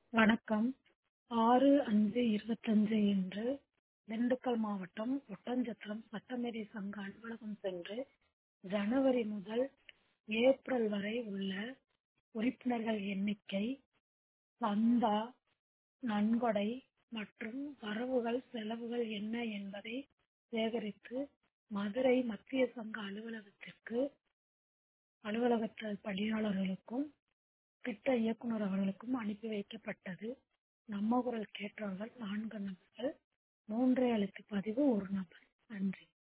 வணக்கம் ஆறு அஞ்சு இருபத்தஞ்சு இன்று திண்டுக்கல் மாவட்டம் ஒட்டன்சத்திரம் சட்டமேதை சங்க அலுவலகம் சென்று ஜனவரி முதல் ஏப்ரல் வரை உள்ள உறுப்பினர்கள் எண்ணிக்கை சந்தா நன்கொடை மற்றும் வரவுகள் செலவுகள் என்ன என்பதை சேகரித்து மதுரை மத்திய சங்க அலுவலகத்திற்கு அலுவலக பணியாளர்களுக்கும் திட்ட இயக்குனர் அவர்களுக்கும் அனுப்பி வைக்கப்பட்டது நம்ம குரல் கேட்டவர்கள் நான்கு நபர்கள் மூன்றே எழுத்து பதிவு ஒரு நபர் நன்றி